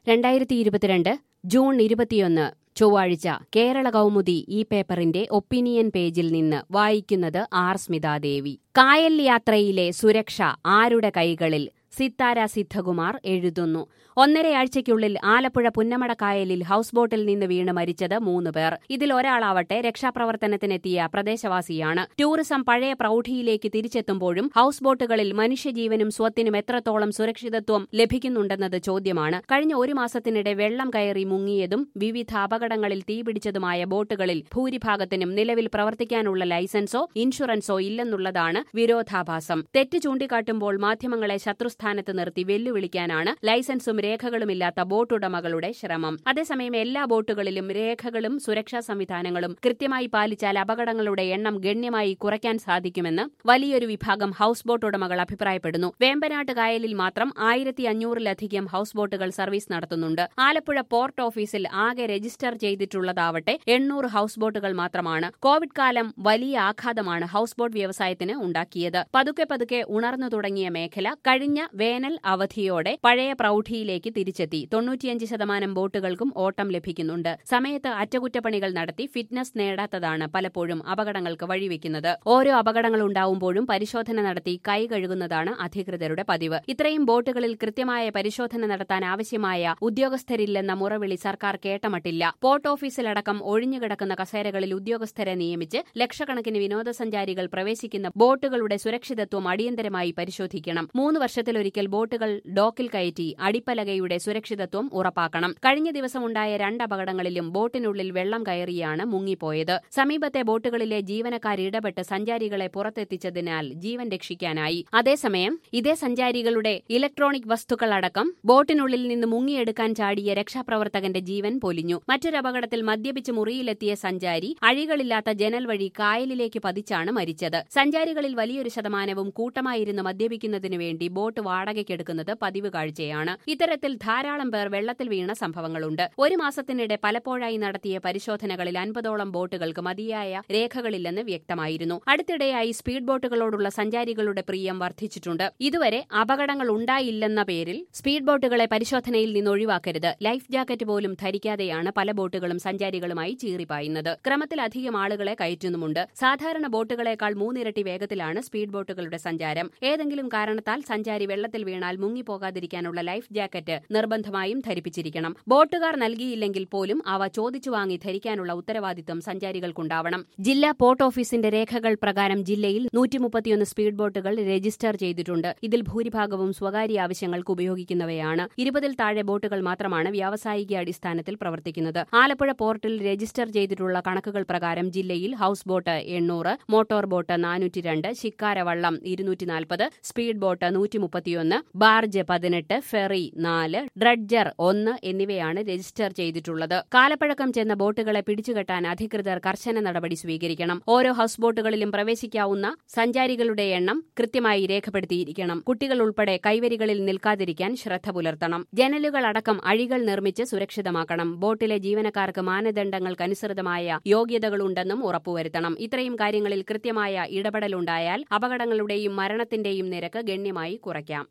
രണ്ടായിരത്തി ഇരുപത്തിരണ്ട് ജൂൺ ഇരുപത്തിയൊന്ന് ചൊവ്വാഴ്ച കേരള കൗമുദി ഈ പേപ്പറിന്റെ ഒപ്പീനിയൻ പേജിൽ നിന്ന് വായിക്കുന്നത് ആർ സ്മിതാദേവി കായൽ യാത്രയിലെ സുരക്ഷ ആരുടെ കൈകളിൽ സിത്താര സിദ്ധകുമാർ എഴുതുന്നു ഒന്നരയാഴ്ചയ്ക്കുള്ളിൽ ആലപ്പുഴ പുന്നമട കായലിൽ ഹൌസ് ബോട്ടിൽ നിന്ന് വീണ് മരിച്ചത് മൂന്ന് പേർ ഇതിൽ ഒരാളാവട്ടെ രക്ഷാപ്രവർത്തനത്തിനെത്തിയ പ്രദേശവാസിയാണ് ടൂറിസം പഴയ പ്രൌഢിയിലേക്ക് തിരിച്ചെത്തുമ്പോഴും ഹൌസ് ബോട്ടുകളിൽ മനുഷ്യജീവനും സ്വത്തിനും എത്രത്തോളം സുരക്ഷിതത്വം ലഭിക്കുന്നുണ്ടെന്നത് ചോദ്യമാണ് കഴിഞ്ഞ ഒരു മാസത്തിനിടെ വെള്ളം കയറി മുങ്ങിയതും വിവിധ അപകടങ്ങളിൽ തീപിടിച്ചതുമായ ബോട്ടുകളിൽ ഭൂരിഭാഗത്തിനും നിലവിൽ പ്രവർത്തിക്കാനുള്ള ലൈസൻസോ ഇൻഷുറൻസോ ഇല്ലെന്നുള്ളതാണ് വിരോധാഭാസം തെറ്റ് ചൂണ്ടിക്കാട്ടുമ്പോൾ മാധ്യമങ്ങളെ ശത്രുസ്ഥാനത്ത് നിർത്തി വെല്ലുവിളിക്കാനാണ് ലൈസൻസും രേഖകളുമില്ലാത്ത ബോട്ടുടമകളുടെ ശ്രമം അതേസമയം എല്ലാ ബോട്ടുകളിലും രേഖകളും സുരക്ഷാ സംവിധാനങ്ങളും കൃത്യമായി പാലിച്ചാൽ അപകടങ്ങളുടെ എണ്ണം ഗണ്യമായി കുറയ്ക്കാൻ സാധിക്കുമെന്ന് വലിയൊരു വിഭാഗം ഹൌസ് ബോട്ട് ഉടമകൾ അഭിപ്രായപ്പെടുന്നു വേമ്പനാട്ട് കായലിൽ മാത്രം ആയിരത്തി അഞ്ഞൂറിലധികം ഹൌസ് ബോട്ടുകൾ സർവീസ് നടത്തുന്നുണ്ട് ആലപ്പുഴ പോർട്ട് ഓഫീസിൽ ആകെ രജിസ്റ്റർ ചെയ്തിട്ടുള്ളതാവട്ടെ എണ്ണൂറ് ഹൌസ് ബോട്ടുകൾ മാത്രമാണ് കോവിഡ് കാലം വലിയ ആഘാതമാണ് ഹൌസ് ബോട്ട് വ്യവസായത്തിന് ഉണ്ടാക്കിയത് പതുക്കെ പതുക്കെ ഉണർന്നു തുടങ്ങിയ മേഖല കഴിഞ്ഞ വേനൽ അവധിയോടെ പഴയ പ്രൌഢിയിലേക്ക് തിരിച്ചെത്തി തൊണ്ണൂറ്റിയഞ്ച് ശതമാനം ബോട്ടുകൾക്കും ഓട്ടം ലഭിക്കുന്നുണ്ട് സമയത്ത് അറ്റകുറ്റപ്പണികൾ നടത്തി ഫിറ്റ്നസ് നേടാത്തതാണ് പലപ്പോഴും അപകടങ്ങൾക്ക് വഴിവെക്കുന്നത് ഓരോ അപകടങ്ങൾ ഉണ്ടാവുമ്പോഴും പരിശോധന നടത്തി കൈ കഴുകുന്നതാണ് അധികൃതരുടെ പതിവ് ഇത്രയും ബോട്ടുകളിൽ കൃത്യമായ പരിശോധന നടത്താൻ ആവശ്യമായ ഉദ്യോഗസ്ഥരില്ലെന്ന മുറവിളി സർക്കാർ കേട്ടമട്ടില്ല പോർട്ട് ഓഫീസിലടക്കം ഒഴിഞ്ഞുകിടക്കുന്ന കസേരകളിൽ ഉദ്യോഗസ്ഥരെ നിയമിച്ച് ലക്ഷക്കണക്കിന് വിനോദസഞ്ചാരികൾ പ്രവേശിക്കുന്ന ബോട്ടുകളുടെ സുരക്ഷിതത്വം അടിയന്തരമായി പരിശോധിക്കണം മൂന്ന് വർഷത്തിലൊരിക്കൽ ബോട്ടുകൾ ഡോക്കിൽ കയറ്റി അടിപ്പലകയുടെ സുരക്ഷിതത്വം ഉറപ്പാക്കണം കഴിഞ്ഞ ദിവസമുണ്ടായ രണ്ട് അപകടങ്ങളിലും ബോട്ടിനുള്ളിൽ വെള്ളം കയറിയാണ് മുങ്ങിപ്പോയത് സമീപത്തെ ബോട്ടുകളിലെ ജീവനക്കാർ ഇടപെട്ട് സഞ്ചാരികളെ പുറത്തെത്തിച്ചതിനാൽ ജീവൻ രക്ഷിക്കാനായി അതേസമയം ഇതേ സഞ്ചാരികളുടെ ഇലക്ട്രോണിക് വസ്തുക്കളടക്കം ബോട്ടിനുള്ളിൽ നിന്ന് മുങ്ങിയെടുക്കാൻ ചാടിയ രക്ഷാപ്രവർത്തകന്റെ ജീവൻ പൊലിഞ്ഞു മറ്റൊരു അപകടത്തിൽ മദ്യപിച്ച് മുറിയിലെത്തിയ സഞ്ചാരി അഴികളില്ലാത്ത ജനൽ വഴി കായലിലേക്ക് പതിച്ചാണ് മരിച്ചത് സഞ്ചാരികളിൽ വലിയൊരു ശതമാനവും കൂട്ടമായിരുന്ന് മദ്യപിക്കുന്നതിനു വേണ്ടി ബോട്ട് വാടകയ്ക്കെടുക്കുന്നത് പതിവ് കാഴ്ചയാണ് ഇത്തരത്തിൽ ധാരാളം പേർ വെള്ളത്തിൽ വീണ സംഭവങ്ങളുണ്ട് ഒരു മാസത്തിനിടെ പലപ്പോഴായി നടത്തിയ പരിശോധനകളിൽ അൻപതോളം ബോട്ടുകൾക്ക് മതിയായ രേഖകളില്ലെന്ന് വ്യക്തമായിരുന്നു അടുത്തിടെയായി സ്പീഡ് ബോട്ടുകളോടുള്ള സഞ്ചാരികളുടെ പ്രിയം വർദ്ധിച്ചിട്ടുണ്ട് ഇതുവരെ അപകടങ്ങൾ ഉണ്ടായില്ലെന്ന പേരിൽ സ്പീഡ് ബോട്ടുകളെ പരിശോധനയിൽ നിന്ന് ഒഴിവാക്കരുത് ലൈഫ് ജാക്കറ്റ് പോലും ധരിക്കാതെയാണ് പല ബോട്ടുകളും സഞ്ചാരികളുമായി ചീറിപ്പായുന്നത് ക്രമത്തിലധികം ആളുകളെ കയറ്റുന്നുമുണ്ട് സാധാരണ ബോട്ടുകളേക്കാൾ മൂന്നിരട്ടി വേഗത്തിലാണ് സ്പീഡ് ബോട്ടുകളുടെ സഞ്ചാരം ഏതെങ്കിലും കാരണത്താൽ സഞ്ചാരി വെള്ളത്തിൽ വീണാൽ മുങ്ങിപ്പോകാതിരിക്കാനുള്ള ലൈഫ് ജാക്കറ്റ് നിർബന്ധമായും ധരിപ്പിച്ചിരിക്കണം ബോട്ടുകാർ നൽകിയില്ലെങ്കിൽ പോലും അവ ചോദിച്ചു വാങ്ങി ധരിക്കാനുള്ള ഉത്തരവാദിത്വം സഞ്ചാരികൾക്കുണ്ടാവണം ജില്ലാ പോർട്ട് ഓഫീസിന്റെ രേഖകൾ പ്രകാരം ജില്ലയിൽ നൂറ്റിമുപ്പത്തിയൊന്ന് സ്പീഡ് ബോട്ടുകൾ രജിസ്റ്റർ ചെയ്തിട്ടുണ്ട് ഇതിൽ ഭൂരിഭാഗവും സ്വകാര്യ ആവശ്യങ്ങൾക്ക് ഉപയോഗിക്കുന്നവയാണ് ഇരുപതിൽ താഴെ ബോട്ടുകൾ മാത്രമാണ് വ്യാവസായിക അടിസ്ഥാനത്തിൽ പ്രവർത്തിക്കുന്നത് ആലപ്പുഴ പോർട്ടിൽ രജിസ്റ്റർ ചെയ്തിട്ടുള്ള കണക്കുകൾ പ്രകാരം ജില്ലയിൽ ഹൌസ് ബോട്ട് എണ്ണൂറ് മോട്ടോർ ബോട്ട് നാനൂറ്റി രണ്ട് ശിക്കാരവള്ളം ഇരുന്നൂറ്റി നാൽപ്പത് സ്പീഡ് ബോട്ട് നൂറ്റി മുപ്പത്തിയൊന്ന് ബാർജ് പതിനെട്ട് ഫെറി നാല് ഡ്രഡ്ജർ ഒന്ന് എന്നിവയാണ് രജിസ്റ്റർ ചെയ്തിട്ടുള്ളത് കാലപ്പഴക്കം ചെന്ന ബോട്ടുകളെ പിടിച്ചുകെട്ടാൻ അധികൃതർ കർശന നടപടി സ്വീകരിക്കണം ഓരോ ഹൌസ് ബോട്ടുകളിലും പ്രവേശിക്കാവുന്ന സഞ്ചാരികളുടെ എണ്ണം കൃത്യമായി രേഖപ്പെടുത്തിയിരിക്കണം കുട്ടികൾ ഉൾപ്പെടെ കൈവരികളിൽ നിൽക്കാതിരിക്കാൻ ശ്രദ്ധ പുലർത്തണം ജനലുകൾ അടക്കം അഴികൾ നിർമ്മിച്ച് സുരക്ഷിതമാക്കണം ബോട്ടിലെ ജീവനക്കാർക്ക് മാനദണ്ഡങ്ങൾക്കനുസൃതമായ യോഗ്യതകളുണ്ടെന്നും ഉറപ്പുവരുത്തണം ഇത്രയും കാര്യങ്ങളിൽ കൃത്യമായ ഇടപെടലുണ്ടായാൽ അപകടങ്ങളുടെയും മരണത്തിന്റെയും നിരക്ക് ഗണ്യമായി കുറയ്ക്കാം